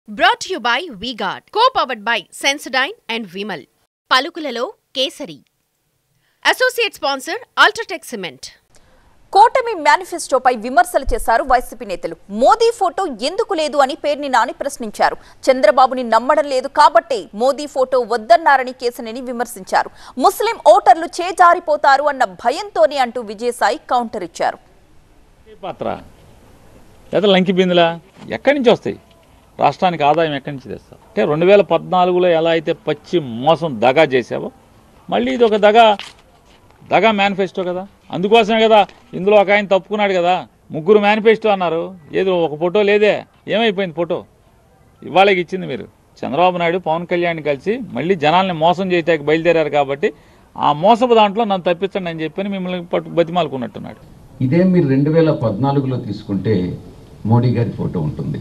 brought you by VGuard co powered by Sensodyne and Vimal పలుకులలో Kesari associate sponsor UltraTech cement కూటమి మేనిఫెస్టోపై విమర్శలు చేశారు వైసీపీ నేతలు మోదీ ఫోటో ఎందుకు లేదు అని పేర్ని నాని ప్రశ్నించారు చంద్రబాబుని నమ్మడం లేదు కాబట్టే మోదీ ఫోటో వద్దన్నారని కేసినేని విమర్శించారు ముస్లిం ఓటర్లు చేజారిపోతారు అన్న భయంతోనే అంటూ విజయసాయి కౌంటర్ ఇచ్చారు పాత్ర లేదా లంకి బిందులా ఎక్కడి నుంచి వస్తాయి రాష్ట్రానికి ఆదాయం ఎక్కడి నుంచి తెస్తావు అంటే రెండు వేల పద్నాలుగులో ఎలా అయితే పచ్చి మోసం దగా చేసావో మళ్ళీ ఇది ఒక దగా దగా మేనిఫెస్టో కదా అందుకోసమే కదా ఇందులో ఒక ఆయన తప్పుకున్నాడు కదా ముగ్గురు మేనిఫెస్టో అన్నారు ఏదో ఒక ఫోటో లేదే ఏమైపోయింది ఫోటో ఇవాళకి ఇచ్చింది మీరు చంద్రబాబు నాయుడు పవన్ కళ్యాణ్ కలిసి మళ్ళీ జనాల్ని మోసం చేయటానికి బయలుదేరారు కాబట్టి ఆ మోసపు దాంట్లో నన్ను తప్పించండి అని చెప్పని మిమ్మల్ని పట్టు బతిమాలుకున్నట్టున్నాడు ఇదే మీరు రెండు వేల పద్నాలుగులో తీసుకుంటే మోడీ గారి ఫోటో ఉంటుంది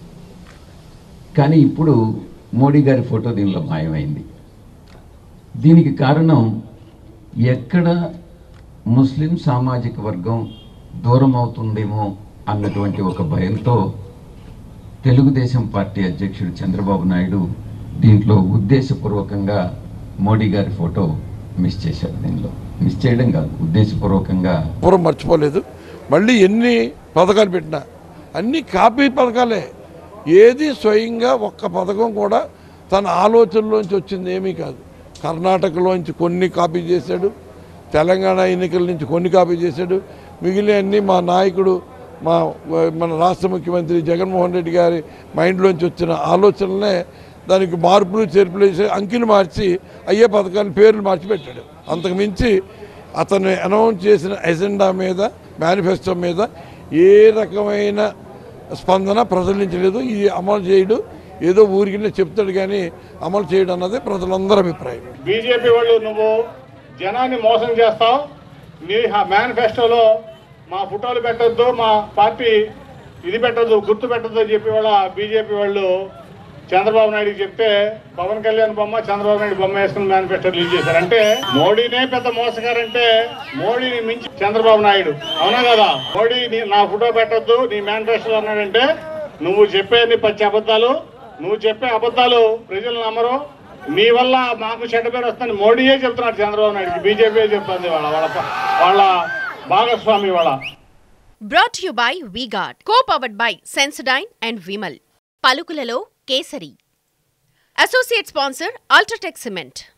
కానీ ఇప్పుడు మోడీ గారి ఫోటో దీనిలో మాయమైంది దీనికి కారణం ఎక్కడ ముస్లిం సామాజిక వర్గం దూరం అవుతుందేమో అన్నటువంటి ఒక భయంతో తెలుగుదేశం పార్టీ అధ్యక్షుడు చంద్రబాబు నాయుడు దీంట్లో ఉద్దేశపూర్వకంగా మోడీ గారి ఫోటో మిస్ చేశారు దీనిలో మిస్ చేయడం కాదు ఉద్దేశపూర్వకంగా పూర్వం మర్చిపోలేదు మళ్ళీ ఎన్ని పథకాలు పెట్టినా అన్ని కాపీ పథకాలే ఏది స్వయంగా ఒక్క పథకం కూడా తన ఆలోచనలోంచి వచ్చింది ఏమీ కాదు కర్ణాటకలోంచి కొన్ని కాపీ చేశాడు తెలంగాణ ఎన్నికల నుంచి కొన్ని కాపీ చేశాడు మిగిలిన అన్ని మా నాయకుడు మా మన రాష్ట్ర ముఖ్యమంత్రి జగన్మోహన్ రెడ్డి గారి మైండ్లోంచి వచ్చిన ఆలోచనలనే దానికి మార్పులు చేర్పులు వేసి అంకెలు మార్చి అయ్యే పథకాన్ని పేర్లు మార్చి పెట్టాడు అంతకు మించి అతను అనౌన్స్ చేసిన ఎజెండా మీద మేనిఫెస్టో మీద ఏ రకమైన స్పందన ప్రజల నుంచి లేదు ఇది అమలు చేయడు ఏదో ఊరికి చెప్తాడు కానీ అమలు చేయడం అన్నది ప్రజలందరి అభిప్రాయం బీజేపీ వాళ్ళు నువ్వు జనాన్ని మోసం చేస్తావు నీ మేనిఫెస్టోలో మా ఫోటోలు పెట్టొద్దు మా పార్టీ ఇది పెట్టద్దు గుర్తు పెట్టద్దు అని చెప్పి వాళ్ళ బీజేపీ వాళ్ళు చంద్రబాబు నాయుడుకి చెప్తే పవన్ కళ్యాణ్ బొమ్మ చంద్రబాబు నాయుడు బొమ్మ వేసుకుని మేనిఫెస్టో రిలీజ్ చేశారు అంటే మోడీనే పెద్ద మోసగారంటే మోడీని మించి చంద్రబాబు నాయుడు అవునా కదా మోడీ నీ నా ఫోటో పెట్టొద్దు నీ మేనిఫెస్టో అన్నాడంటే నువ్వు చెప్పే నీ పచ్చి అబద్ధాలు నువ్వు చెప్పే అబద్ధాలు ప్రజలు నమ్మరు నీ వల్ల మాకు చెడ్డ పేరు వస్తుంది మోడీయే చెప్తున్నాడు చంద్రబాబు నాయుడుకి బీజేపీ చెప్తుంది వాళ్ళ వాళ్ళ వాళ్ళ భాగస్వామి వాళ్ళ brought you by VGuard co powered by Sensodyne and Vimal పలుకులలో Kesari associate sponsor UltraTech cement